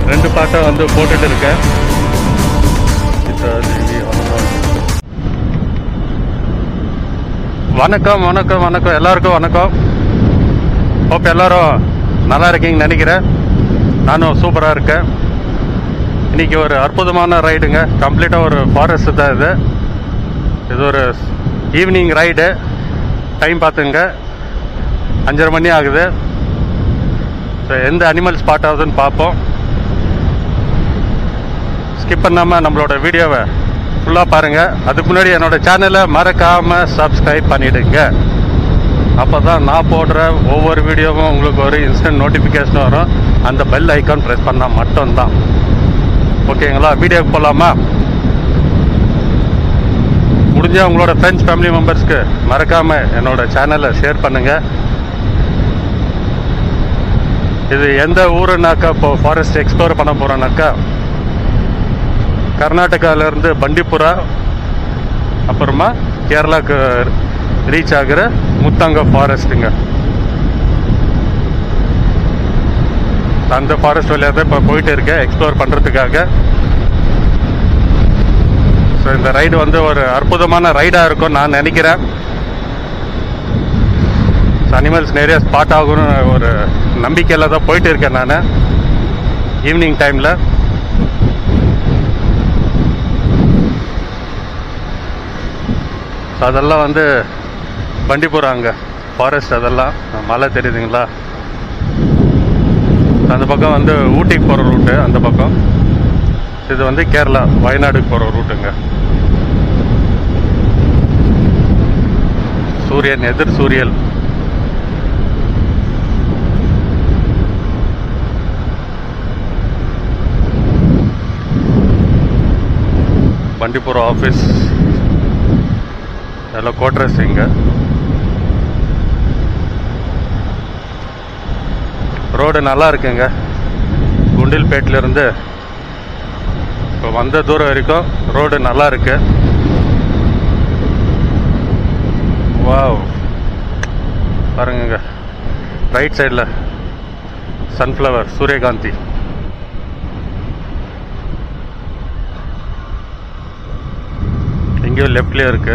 ரெண்டு பாட்டை வந்து போட்டுட்டு இருக்கேன் சீதாதேவி ஹனுமான். வணக்கம் வணக்கம் வணக்கம் எல்லாருக்கும் வணக்கம் ஹோப் எல்லாரும் நல்லா இருக்கீங்கன்னு நினைக்கிறேன் நானும் சூப்பராக இருக்கேன் இன்னைக்கு ஒரு அற்புதமான ரைடுங்க கம்ப்ளீட்டாக ஒரு ஃபாரஸ்ட் தான் இது இது ஒரு ஈவினிங் ரைடு டைம் பார்த்துங்க அஞ்சரை மணி ஆகுது ஸோ எந்த அனிமல் ஸ்பாட் ஆகுதுன்னு பார்ப்போம் ஸ்கிப் பண்ணாமல் நம்மளோட வீடியோவை ஃபுல்லாக பாருங்கள் அதுக்கு முன்னாடி என்னோட சேனலை மறக்காமல் சப்ஸ்கிரைப் பண்ணிடுங்க அப்போ தான் நான் போடுற ஒவ்வொரு வீடியோவும் உங்களுக்கு ஒரு இன்ஸ்டன்ட் நோட்டிஃபிகேஷன் வரும் அந்த பெல் ஐக்கான் ப்ரெஸ் பண்ணால் மட்டும்தான் ஓகேங்களா வீடியோக்கு போகலாமா முடிஞ்ச உங்களோட ஃப்ரெண்ட்ஸ் ஃபேமிலி மெம்பர்ஸ்க்கு மறக்காமல் என்னோட சேனலை ஷேர் பண்ணுங்கள் இது எந்த ஊருனாக்கா இப்போ ஃபாரஸ்ட் எக்ஸ்ப்ளோர் பண்ண போகிறோன்னாக்கா கர்நாடகாவிலேருந்து பண்டிப்புரா அப்புறமா கேரளாக்கு ரீச் ஆகிற முத்தங்க ஃபாரஸ்ட்டுங்க அந்த ஃபாரஸ்ட் வழியாக தான் இப்போ போயிட்டு இருக்கேன் எக்ஸ்ப்ளோர் பண்ணுறதுக்காக ஸோ இந்த ரைடு வந்து ஒரு அற்புதமான ரைடாக இருக்கும் நான் நினைக்கிறேன் அனிமல்ஸ் நிறைய ஸ்பாட் ஆகும்னு ஒரு நம்பிக்கையில் தான் போயிட்டு இருக்கேன் நான் ஈவினிங் டைமில் ஸோ அதெல்லாம் வந்து பண்டிபுரம் அங்கே ஃபாரஸ்ட் அதெல்லாம் மலை தெரியுதுங்களா அந்த பக்கம் வந்து ஊட்டிக்கு போகிற ரூட்டு அந்த பக்கம் இது வந்து கேரளா வயநாடுக்கு போகிற ரூட்டுங்க சூரியன் எதிர் சூரியன் பண்டிபுரம் ஆஃபீஸ் எல்லாம் கோட்ரஸ் இங்க ரோடு நல்லா இருக்குங்க குண்டில்பேட்ல இருந்து இப்போ வந்த தூரம் வரைக்கும் ரோடு நல்லா இருக்கு வாவ் பாருங்க ரைட் சைடில் சன்ஃப்ளவர் சூரியகாந்தி எங்கேயோ லெஃப்ட்லேயே இருக்கு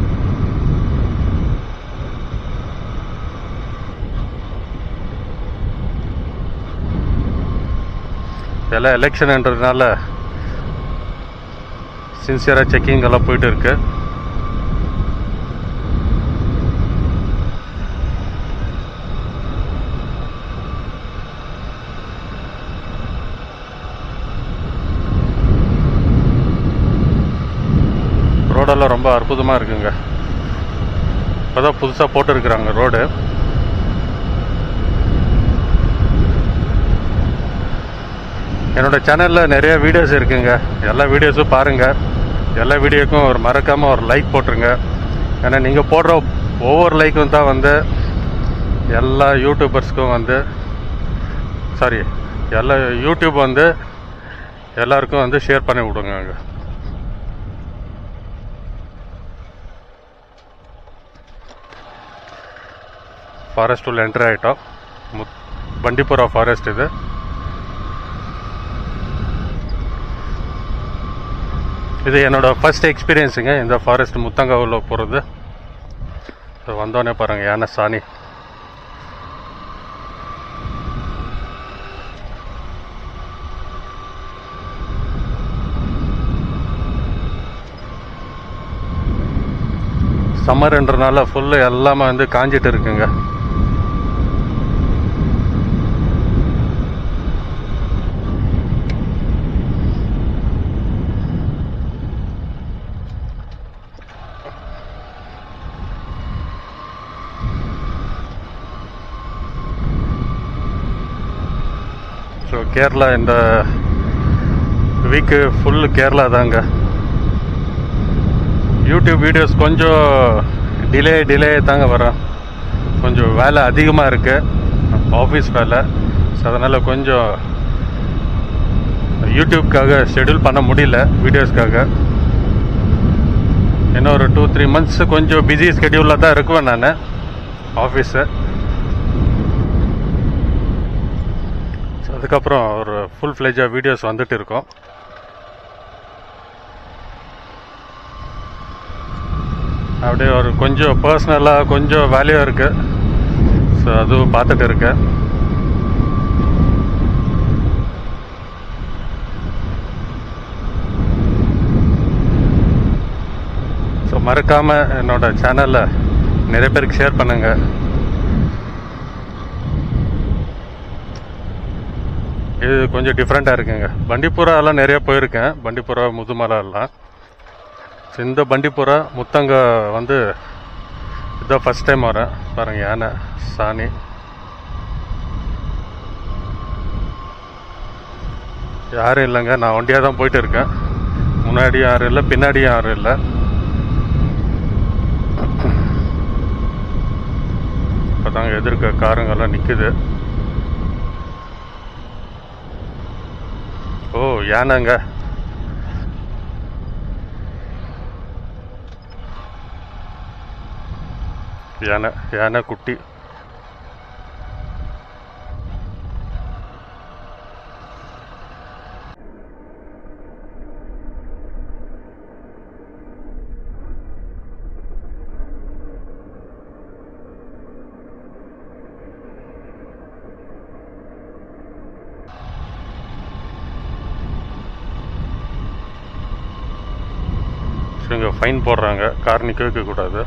எல்லாம் எலெக்ஷன்ன்றதுனால சின்சியராக செக்கிங் எல்லாம் போயிட்டு இருக்கு ரோடெல்லாம் ரொம்ப அற்புதமாக இருக்குங்க இப்போதான் புதுசாக போட்டுருக்குறாங்க ரோடு என்னோட சேனலில் நிறைய வீடியோஸ் இருக்குங்க எல்லா வீடியோஸும் பாருங்கள் எல்லா வீடியோக்கும் ஒரு மறக்காமல் ஒரு லைக் போட்டுருங்க ஏன்னா நீங்கள் போடுற ஒவ்வொரு லைக்கும் தான் வந்து எல்லா யூடியூபர்ஸ்க்கும் வந்து சாரி எல்லா யூடியூப் வந்து எல்லாருக்கும் வந்து ஷேர் பண்ணி விடுங்க அங்கே ஃபாரஸ்ட் உள்ள என்ட்ரி ஆகிட்டோம் முத் பண்டிப்புரா ஃபாரஸ்ட் இது இது என்னோட ஃபர்ஸ்ட் எக்ஸ்பீரியன்ஸுங்க இந்த ஃபாரஸ்ட் முத்தங்காவில் போகிறது ஸோ வந்தோடனே பாருங்கள் யானை சாணி சம்மர்ன்றனால ஃபுல்லு எல்லாமே வந்து காஞ்சிட்டு இருக்குங்க ஸோ கேரளா இந்த வீக்கு ஃபுல்லு கேரளா தாங்க யூடியூப் வீடியோஸ் கொஞ்சம் டிலே டிலே தாங்க வரும் கொஞ்சம் வேலை அதிகமாக இருக்குது ஆஃபீஸ் வேலை ஸோ அதனால் கொஞ்சம் யூடியூப்காக ஷெட்யூல் பண்ண முடியல வீடியோஸ்க்காக இன்னும் ஒரு டூ த்ரீ மந்த்ஸ் கொஞ்சம் பிஸி ஸ்கெடியூலில் தான் இருக்குவேன் நான் ஆஃபீஸு ஸோ அதுக்கப்புறம் ஒரு ஃபுல் ஃப்ளெஜாக வீடியோஸ் வந்துட்டு இருக்கோம் அப்படியே ஒரு கொஞ்சம் பர்சனலாக கொஞ்சம் வேல்யூ இருக்குது ஸோ அதுவும் பார்த்துட்டு இருக்கேன் ஸோ மறக்காமல் என்னோட சேனலில் நிறைய பேருக்கு ஷேர் பண்ணுங்கள் இது கொஞ்சம் டிஃப்ரெண்ட்டாக இருக்குங்க பண்டிப்புறாலாம் நிறைய போயிருக்கேன் பண்டிப்புறா முதுமலாலாம் ஸோ இந்த பண்டிப்புறா முத்தங்க வந்து இதான் ஃபஸ்ட் டைம் வரேன் பாருங்க யானை சாணி யாரும் இல்லைங்க நான் ஒண்டியாக தான் போயிட்டு இருக்கேன் முன்னாடி யாரும் இல்லை பின்னாடி யாரும் இல்லை இப்போ தாங்க எதிர்க்க காருங்கெல்லாம் நிற்குது ஓ யானைங்க யானை யானை குட்டி ஸோ இங்கே ஃபைன் போடுறாங்க கார் நிற்க வைக்கக்கூடாது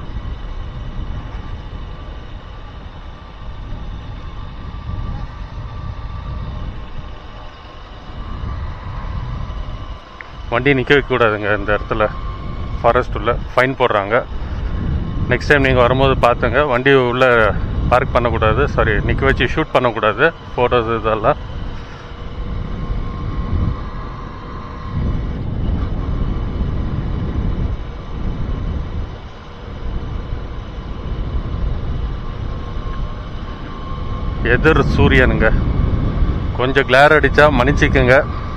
வண்டி நிற்க வைக்கக்கூடாதுங்க இந்த இடத்துல ஃபாரஸ்ட் உள்ள ஃபைன் போடுறாங்க நெக்ஸ்ட் டைம் நீங்கள் வரும்போது பார்த்துங்க வண்டி உள்ளே பார்க் பண்ணக்கூடாது சாரி நிற்க வச்சு ஷூட் பண்ணக்கூடாது ஃபோட்டோஸ் இதெல்லாம் எதிர் சூரியனுங்க கொஞ்சம் கிளார் அடிச்சா மன்னிச்சிக்கங்க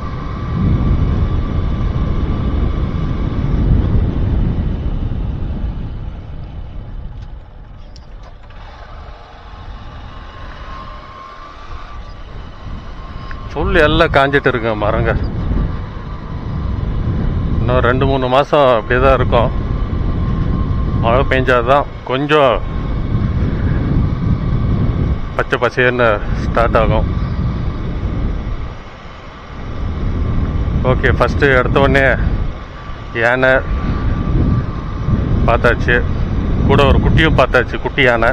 ஃபுல் எல்லாம் காஞ்சிட்டு இருக்குங்க மரங்க இன்னும் ரெண்டு மூணு மாதம் அப்படியே தான் இருக்கும் மழை பெஞ்சாதான் கொஞ்சம் பச்சை பசேன்னு ஸ்டார்ட் ஆகும் ஓகே ஃபஸ்ட்டு எடுத்த உடனே யானை பார்த்தாச்சு கூட ஒரு குட்டியும் பார்த்தாச்சு குட்டி யானை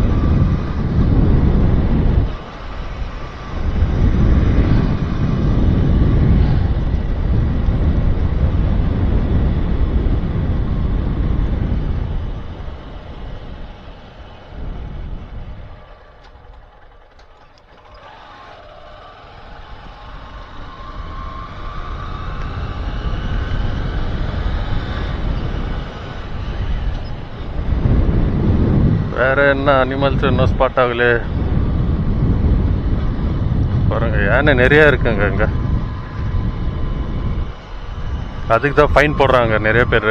வேற என்ன அனிமல்ஸ் இன்னும் ஸ்பாட் ஆகல பாருங்க யானை நிறைய இருக்குங்க இங்க அதுக்கு தான் ஃபைன் போடுறாங்க நிறைய பேர்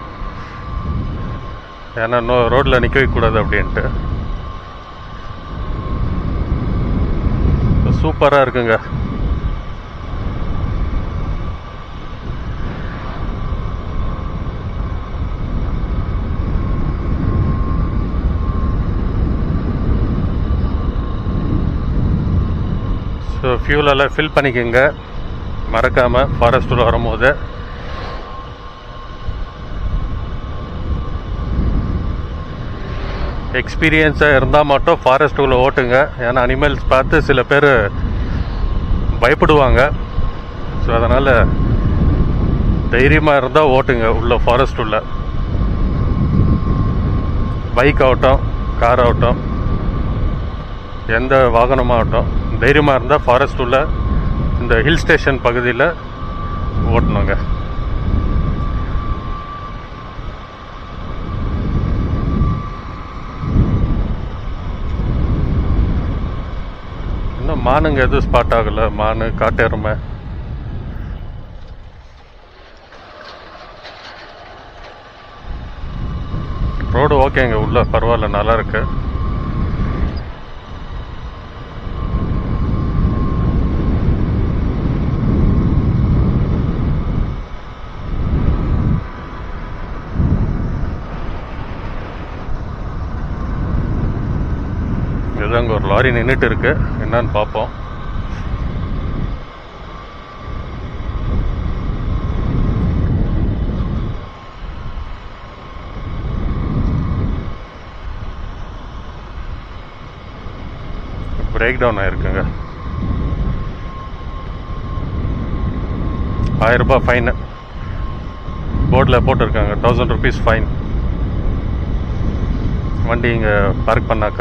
ஏன்னா இன்னும் ரோட்ல நிக்க வைக்க கூடாது அப்படின்ட்டு சூப்பரா இருக்குங்க ஸோ ஃபியூலெல்லாம் ஃபில் பண்ணிக்கோங்க மறக்காமல் ஃபாரஸ்ட்டில் வரும்போது எக்ஸ்பீரியன்ஸாக இருந்தால் மட்டும் ஃபாரஸ்ட்டுக்குள்ளே ஓட்டுங்க ஏன்னா அனிமல்ஸ் பார்த்து சில பேர் பயப்படுவாங்க ஸோ அதனால் தைரியமாக இருந்தால் ஓட்டுங்க உள்ள ஃபாரஸ்ட் உள்ள பைக் ஆகட்டும் கார் ஆகட்டும் எந்த வாகனமாகட்டும் தைரியமாக இருந்தால் ஃபாரஸ்ட் உள்ள இந்த ஹில் ஸ்டேஷன் பகுதியில் ஓட்டணுங்க இன்னும் மானுங்க எதுவும் ஸ்பாட் ஆகலை மானு காட்டெருமை ரோடு ஓகேங்க உள்ள பரவாயில்ல நல்லா இருக்கு லாரி நின்றுட்டு இருக்கு என்னன்னு பார்ப்போம் பிரேக் டவுன் ஆயிருக்குங்க ஆயிரம் ரூபாய் ஃபைனு போர்டில் போட்டிருக்காங்க தௌசண்ட் ருபீஸ் ஃபைன் வண்டி இங்கே பார்க் பண்ணாக்கா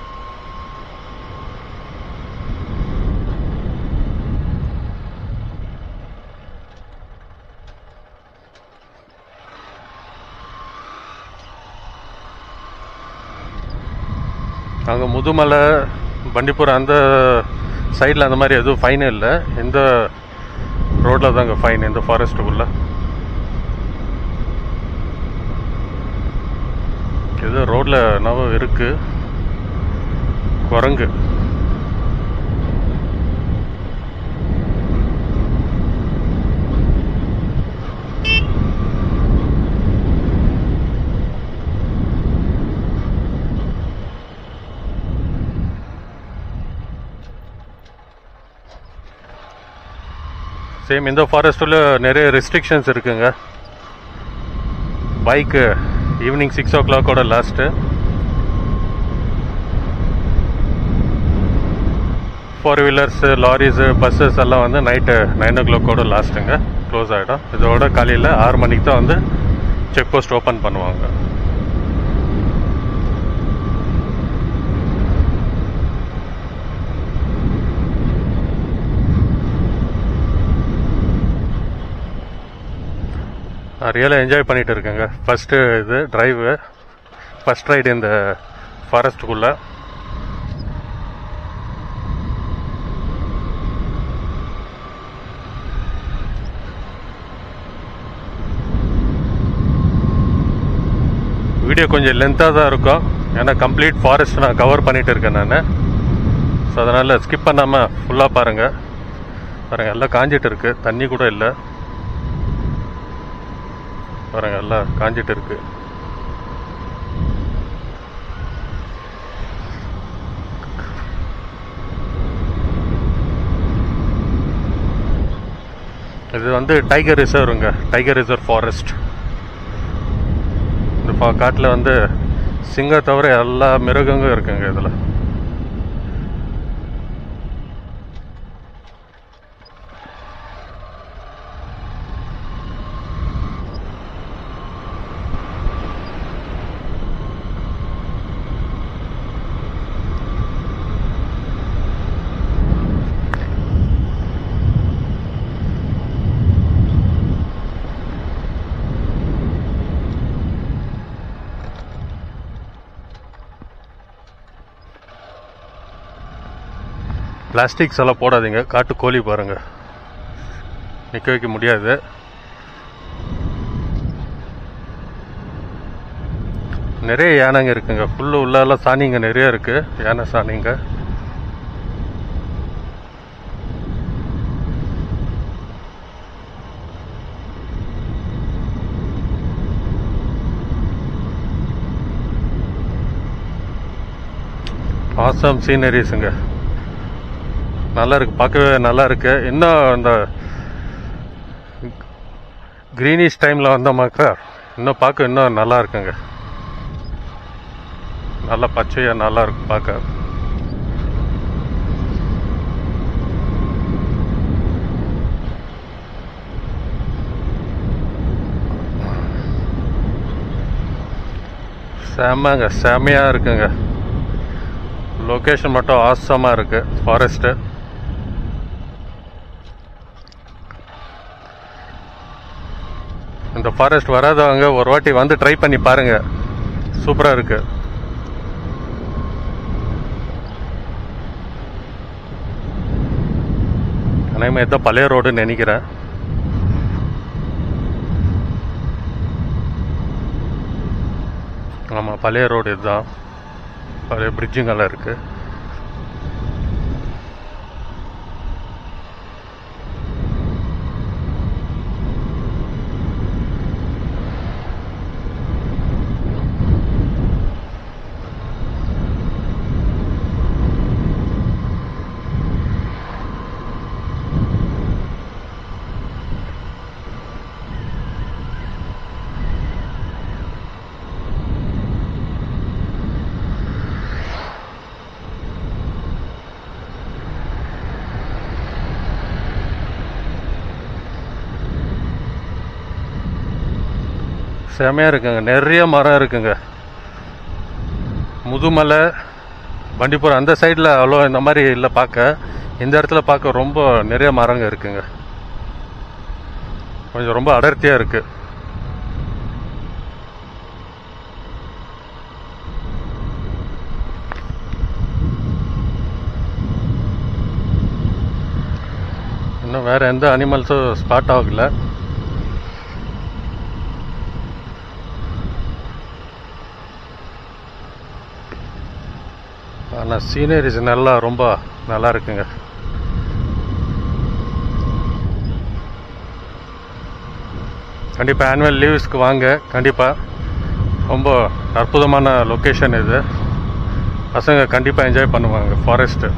அங்கே முதுமலை பண்டிப்பூர் அந்த சைடில் அந்த மாதிரி எதுவும் ஃபைன் இல்லை இந்த ரோட்டில் தாங்க ஃபைன் இந்த ஃபாரஸ்ட்டுக்குள்ளே ஏதோ ரோட்டில் என்னவோ இருக்கு குரங்கு சேம் இந்த ஃபாரஸ்ட்டில் நிறைய ரெஸ்ட்ரிக்ஷன்ஸ் இருக்குங்க பைக்கு ஈவினிங் சிக்ஸ் ஓ கிளாக்கோட last four wheelers lorries buses எல்லாம் வந்து நைட்டு நைன் ஓ கிளாக்கோட லாஸ்ட்டுங்க க்ளோஸ் ஆகிடும் இதோட காலையில் ஆறு மணிக்கு தான் வந்து செக் போஸ்ட் ஓப்பன் பண்ணுவாங்க ரியலாக என்ஜாய் பண்ணிட்டு இருக்கேங்க ஃபஸ்ட்டு இது டிரைவு ஃபஸ்ட் ரைடு இந்த ஃபாரஸ்ட்டுக்குள்ளே வீடியோ கொஞ்சம் லென்த்தாக தான் இருக்கும் ஏன்னா கம்ப்ளீட் ஃபாரஸ்ட் நான் கவர் பண்ணிட்டு இருக்கேன் நான் ஸோ அதனால் ஸ்கிப் பண்ணாமல் ஃபுல்லாக பாருங்கள் பாருங்கள் எல்லாம் காஞ்சிட்டு இருக்கு தண்ணி கூட இல்லை பாருங்க எல்லாம் காஞ்சிட்டு இருக்கு இது வந்து டைகர் ரிசர்வ்ங்க டைகர் ரிசர்வ் ஃபாரஸ்ட் இந்த பா காட்டில் வந்து சிங்கம் தவிர எல்லா மிருகங்களும் இருக்குங்க இதில் பிளாஸ்டிக்ஸ் எல்லாம் போடாதீங்க காட்டு கோழி பாருங்க நிற்க வைக்க முடியாது நிறைய யானைங்க இருக்குங்க ஃபுல்லு உள்ளால சாணிங்க நிறைய இருக்கு யானை சாணிங்க ஆசம் சீனரிஸுங்க நல்லா இருக்கு பார்க்கவே நல்லா இருக்கு இன்னும் இந்த கிரீனிஷ் டைமில் வந்தோமாக்கா இன்னும் பார்க்க இன்னும் நல்லா இருக்குங்க நல்லா பச்சையாக நல்லா இருக்கு பார்க்க செம்மங்க செம்மையாக இருக்குங்க லொக்கேஷன் மட்டும் ஆசமாக இருக்கு ஃபாரஸ்ட்டு இந்த ஃபாரஸ்ட் வராதவங்க ஒரு வாட்டி வந்து ட்ரை பண்ணி பாருங்க சூப்பராக இருக்கு அனைமே ஏதோ பழைய ரோடுன்னு நினைக்கிறேன் ஆமாம் பழைய ரோடு இதுதான் பழைய பிரிட்ஜுங்கெல்லாம் இருக்கு செமையாக இருக்குங்க நிறைய மரம் இருக்குங்க முதுமலை பண்டிபுரம் அந்த சைடில் அவ்வளோ இந்த மாதிரி இல்லை பார்க்க இந்த இடத்துல பார்க்க ரொம்ப நிறைய மரங்க இருக்குங்க கொஞ்சம் ரொம்ப அடர்த்தியாக இருக்கு இன்னும் வேற எந்த அனிமல்ஸும் ஸ்பாட் ஆகல ஆனால் சீனரிஸ் நல்லா ரொம்ப நல்லா இருக்குங்க கண்டிப்பாக ஆனுவல் லீவ்ஸ்க்கு வாங்க கண்டிப்பாக ரொம்ப அற்புதமான லொக்கேஷன் இது பசங்க கண்டிப்பாக என்ஜாய் பண்ணுவாங்க ஃபாரஸ்ட்டு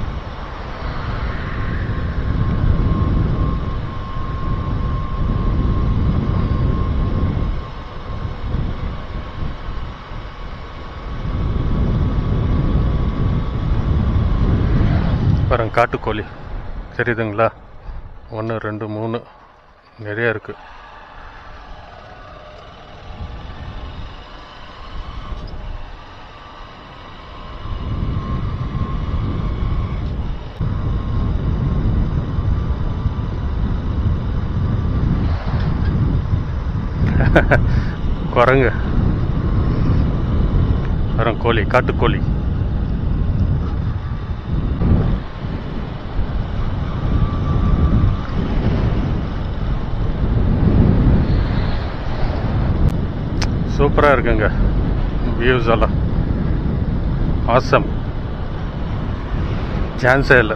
பாருங்க காட்டுக்கோழி தெரியுதுங்களா ஒன்று ரெண்டு மூணு நிறைய இருக்கு குரங்கு வரும் கோழி காட்டுக்கோழி சூப்பராக இருக்குங்க வியூஸ் எல்லாம் ஆசம் சான்ஸே இல்லை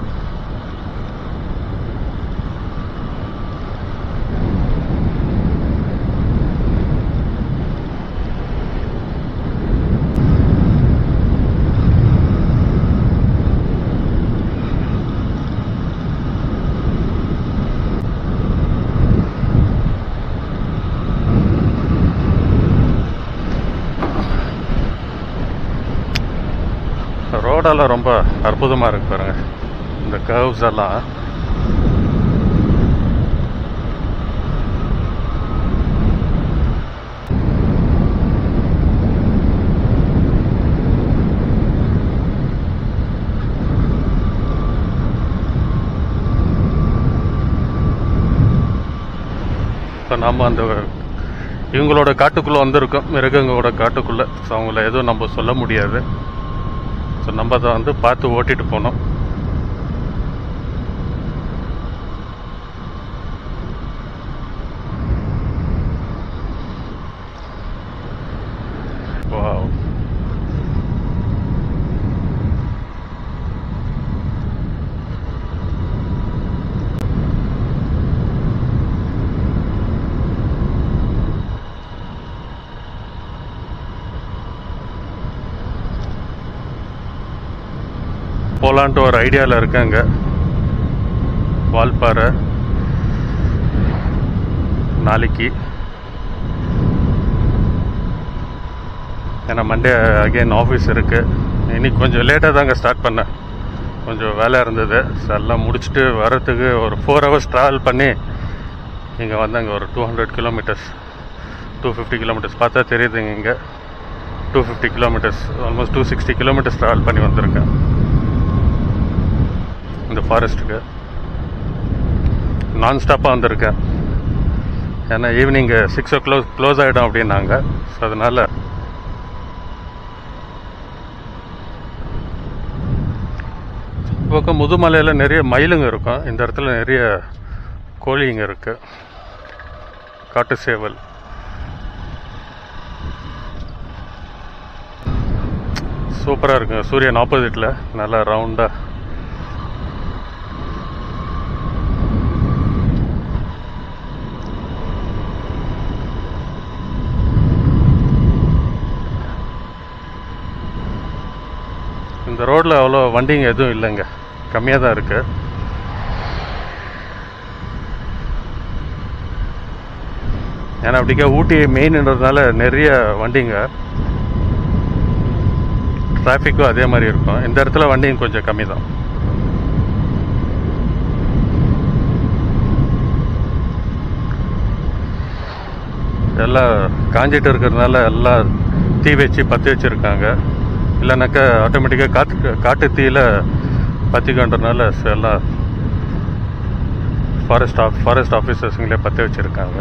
ரோடெல்லாம் ரொம்ப அற்புதமாக இருக்கு பாருங்க இந்த கர்வ்ஸ் எல்லாம் இப்போ நம்ம அந்த இவங்களோட காட்டுக்குள்ளே வந்திருக்கோம் மிருகங்களோட காட்டுக்குள்ளே ஸோ அவங்கள எதுவும் நம்ம சொல்ல முடியாது ஸோ நம்ம அதை வந்து பார்த்து ஓட்டிட்டு போனோம் Wow. போலான்ட்டு ஒரு ஐடியாவில் இருக்கேங்க வால்பாறை நாளைக்கு ஏன்னா மண்டே அகைன் ஆஃபீஸ் இருக்கு இன்னைக்கு கொஞ்சம் லேட்டாக தாங்க ஸ்டார்ட் பண்ணேன் கொஞ்சம் வேலை இருந்தது ஸோ எல்லாம் முடிச்சுட்டு வர்றதுக்கு ஒரு ஃபோர் ஹவர்ஸ் ட்ராவல் பண்ணி இங்கே வந்தாங்க ஒரு two hundred kilometres two fifty kilometres பார்த்தா தெரியுதுங்க இங்கே two fifty kilometres almost two sixty kilometres travel பண்ணி வந்திருக்கேன் இந்த ஃபாரஸ்ட்டுக்கு நான் ஸ்டாப்பாக வந்திருக்கேன் ஏன்னா evening six o close close ஆகிடும் அப்படின்னாங்க ஸோ அதனால் பக்கம் முதுமலையில் நிறைய மயிலுங்க இருக்கும் இந்த இடத்துல நிறைய கோழிங்க இருக்கு காட்டு சேவல் சூப்பராக இருக்குங்க சூரியன் ஆப்போசிட்டில் நல்லா ரவுண்டாக இந்த ரோட்டில் அவ்வளோ வண்டிங்க எதுவும் இல்லைங்க கம்மியாக தான் இருக்கு ஏன்னா அப்படிக்கா ஊட்டி மெயின்ன்றதுனால நிறைய வண்டிங்க டிராஃபிக்கும் அதே மாதிரி இருக்கும் இந்த இடத்துல வண்டிங்க கொஞ்சம் கம்மி தான் எல்லாம் காஞ்சிட்டு இருக்கிறதுனால எல்லாம் தீ வச்சு பற்றி வச்சுருக்காங்க இல்லைனாக்கா ஆட்டோமேட்டிக்காக காற்று காட்டு தீயில பற்றிக்கன்றதுனால எல்லாம் ஃபாரஸ்ட் ஆஃப் ஃபாரஸ்ட் ஆஃபீஸர்ஸுங்களே பற்றி வச்சுருக்காங்க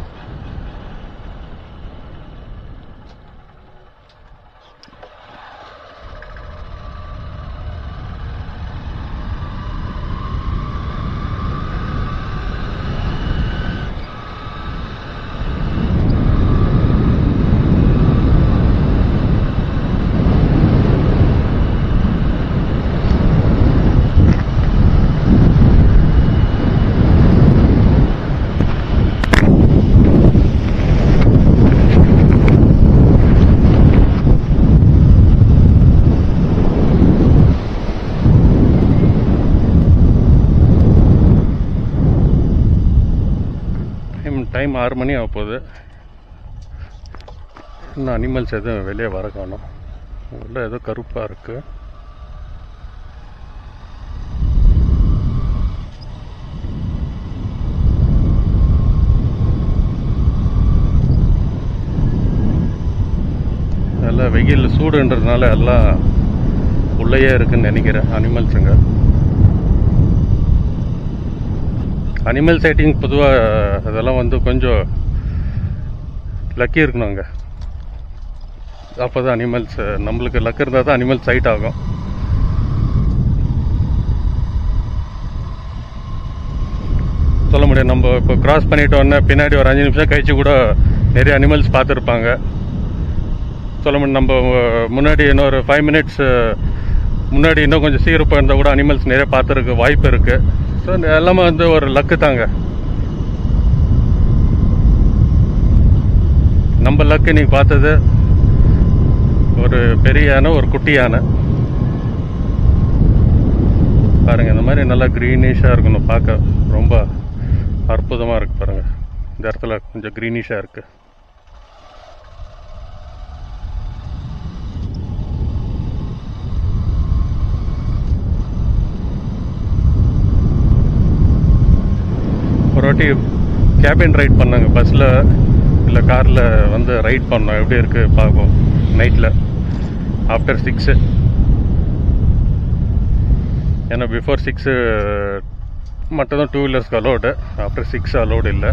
டைம் டைம் ஆறு மணி ஆக போகுது இன்னும் அனிமல்ஸ் எதுவும் வெளியே வர காணும் உள்ள ஏதோ கருப்பாக இருக்குது எல்லாம் வெயில் சூடுன்றதுனால எல்லாம் உள்ளேயே இருக்குன்னு நினைக்கிறேன் அனிமல்ஸுங்க அனிமல் சைட்டிங் பொதுவாக அதெல்லாம் வந்து கொஞ்சம் லக்கி இருக்கணும் அங்கே அப்போ தான் அனிமல்ஸ் நம்மளுக்கு லக் இருந்தால் தான் அனிமல் சைட் ஆகும் சொல்ல முடியும் நம்ம இப்போ கிராஸ் பண்ணிட்டு உடனே பின்னாடி ஒரு அஞ்சு நிமிஷம் கழிச்சு கூட நிறைய அனிமல்ஸ் பார்த்துருப்பாங்க சொல்ல முடியும் நம்ம முன்னாடி இன்னொரு ஃபைவ் மினிட்ஸ் முன்னாடி இன்னும் கொஞ்சம் சீக்கிரம் இருந்தால் கூட அனிமல்ஸ் நிறைய பார்த்துருக்கு வாய்ப்பு இருக்குது ஸோ எல்லாமே வந்து ஒரு லக்கு தாங்க நம்ம லக்கு இன்னைக்கு பார்த்தது ஒரு பெரிய யானை ஒரு குட்டி யானை பாருங்க இந்த மாதிரி நல்லா க்ரீனிஷாக இருக்கணும் பார்க்க ரொம்ப அற்புதமாக இருக்கு பாருங்க இந்த இடத்துல கொஞ்சம் க்ரீனிஷாக இருக்கு ஒரு வாட்டி கேபின் ரைட் பண்ணாங்க பஸ்ஸில் இல்லை காரில் வந்து ரைட் பண்ணோம் எப்படி இருக்குது பார்ப்போம் நைட்டில் ஆஃப்டர் சிக்ஸு ஏன்னா பிஃபோர் சிக்ஸு மட்டும் தான் டூ வீலர்ஸ்க்கு அலோடு ஆஃப்டர் சிக்ஸ் அலோடு இல்லை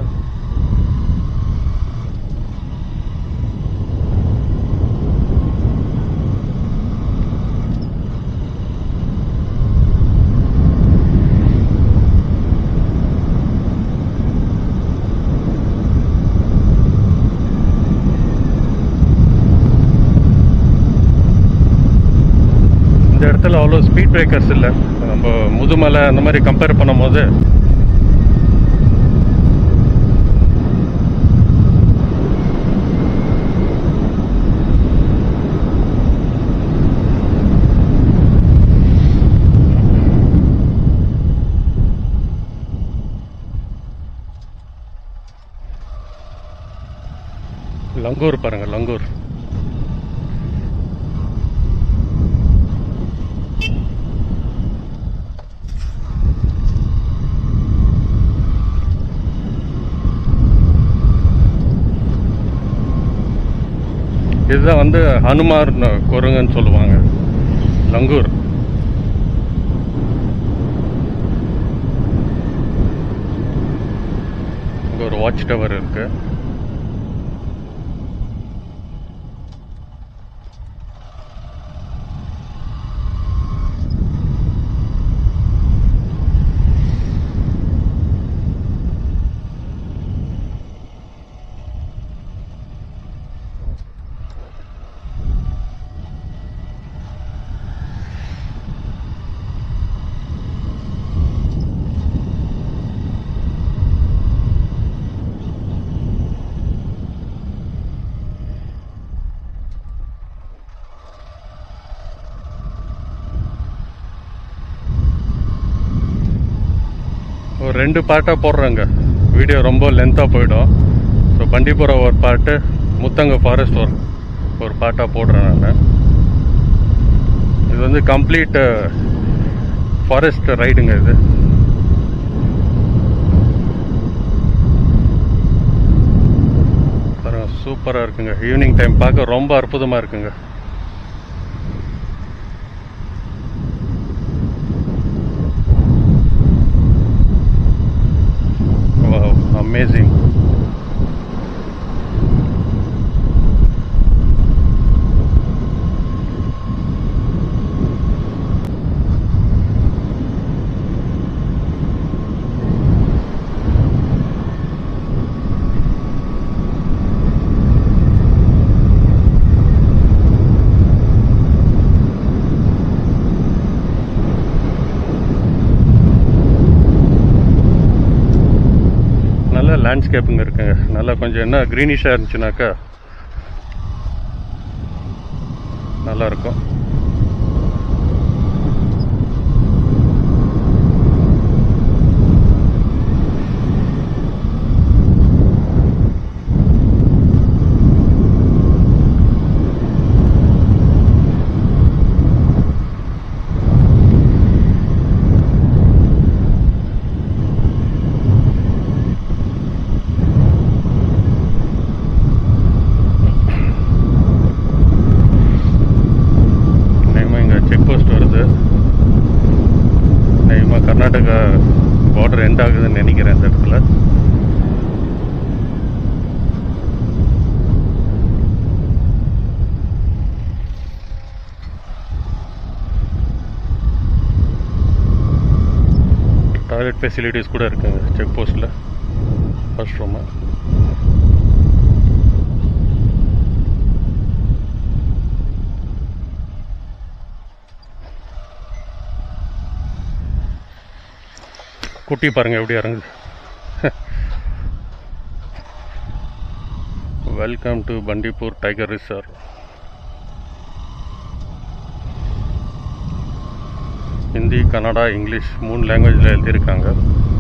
இந்த இடத்துல அவ்வளோ ஸ்பீட் பிரேக்கர்ஸ் இல்லை நம்ம முதுமலை அந்த மாதிரி கம்பேர் பண்ணும்போது லங்கூர் பாருங்க லங்கூர் இதுதான் வந்து ஹனுமார் குரங்குன்னு சொல்லுவாங்க லங்கூர் இங்க ஒரு வாட்ச் டவர் இருக்கு ஒரு ரெண்டு பாட்டாக போடுறாங்க வீடியோ ரொம்ப லென்த்தாக போயிடும் ஸோ பண்டிபுரம் ஒரு பாட்டு முத்தங்க ஃபாரஸ்ட் ஒரு ஒரு பாட்டாக போடுறேன் நான் இது வந்து கம்ப்ளீட் ஃபாரஸ்ட் ரைடுங்க இது பாருங்க சூப்பராக இருக்குங்க ஈவினிங் டைம் பார்க்க ரொம்ப அற்புதமாக இருக்குங்க அமேசிங் நல்ல லேண்ட்ஸ்கேப்புங்க இருக்குங்க நல்லா கொஞ்சம் என்ன க்ரீனிஷாக இருந்துச்சுனாக்கா நல்லா இருக்கும் நேமாக இங்கே செக் போஸ்ட் வருது நேமாக கர்நாடகா பார்டர் எண்ட் ஆகுதுன்னு நினைக்கிறேன் இந்த இடத்துல டாய்லெட் ஃபெசிலிட்டிஸ் கூட இருக்குங்க செக் போஸ்ட்டில் ஃபர்ஸ்ட் ரூமு குட்டி பாருங்க எப்படி இறங்குது welcome to Bandipur tiger reserve Hindi Kannada English மூணு லாங்குவேஜில் எழுதியிருக்காங்க